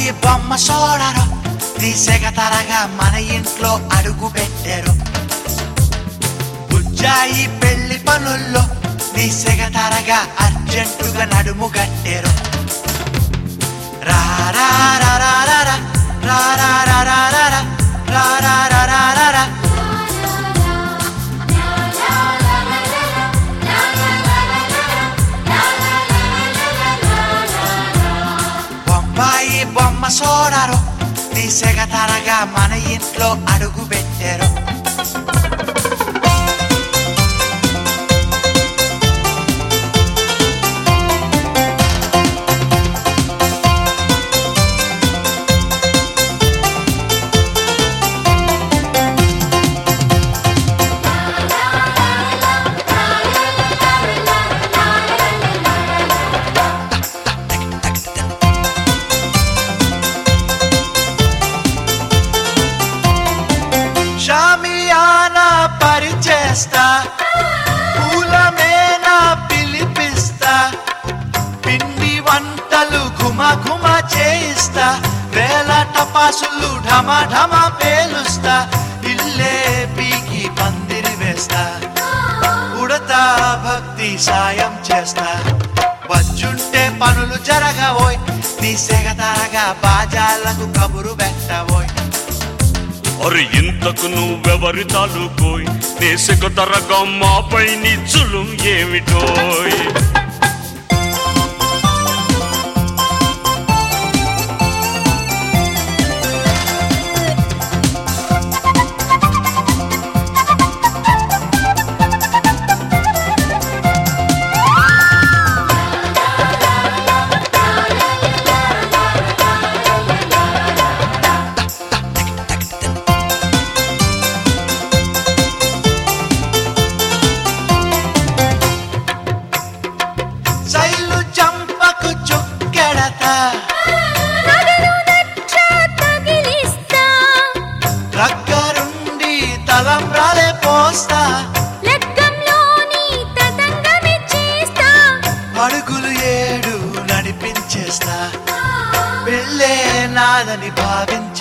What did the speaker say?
బొంబాయి బొమ్మ సోడరు తీసేగ తరగా మన ఇంట్లో అడుగు పెట్టారు బుజ్జాయి పెళ్లి పనుల్లో తీసేగ తరగా అర్జెంటుగా నడుము గట్టారు రా రా రా రా రా రా రా రా రా రా రా రా రా రా రా రా రా రా బొంబాయి బొమ్మ సోడరు తీసేగ తరగా మన ఇంట్లో అడుగు పెట్టారు షామియానా పరిచేస్తా పూలమేనా పిలిపిస్తా పిండి వంటలు ఘుమ ఘుమ చేయిస్తా వేల టపాసులు ఢమ ఢమ పేలుస్తా ఇల్లే పీకి పందిరి వేస్తా ఉడతా భక్తి సాయం చేస్తా వచ్చుంటే పనులు జరగవోయ్ నీ సెగ తరగా బాజాలకు కబురు పెట్టవోయ్ అరే ఇంతకు నువ్వెవరి తాలూకోయ్ నేసక తరగా మాపై నిచ్చులు ఏమిటోయ్ శైలు చంపకు చుక్కెడతా నగలు నచ్చ తగిలిస్తా దగ్గరుండి తలంబ్రాలే పోస్తా లగ్గంలోని తతంగమి చేస్తా అడుగులు ఏడు నడిపించేస్తా వెళ్ళే నాదని భావించేస్తా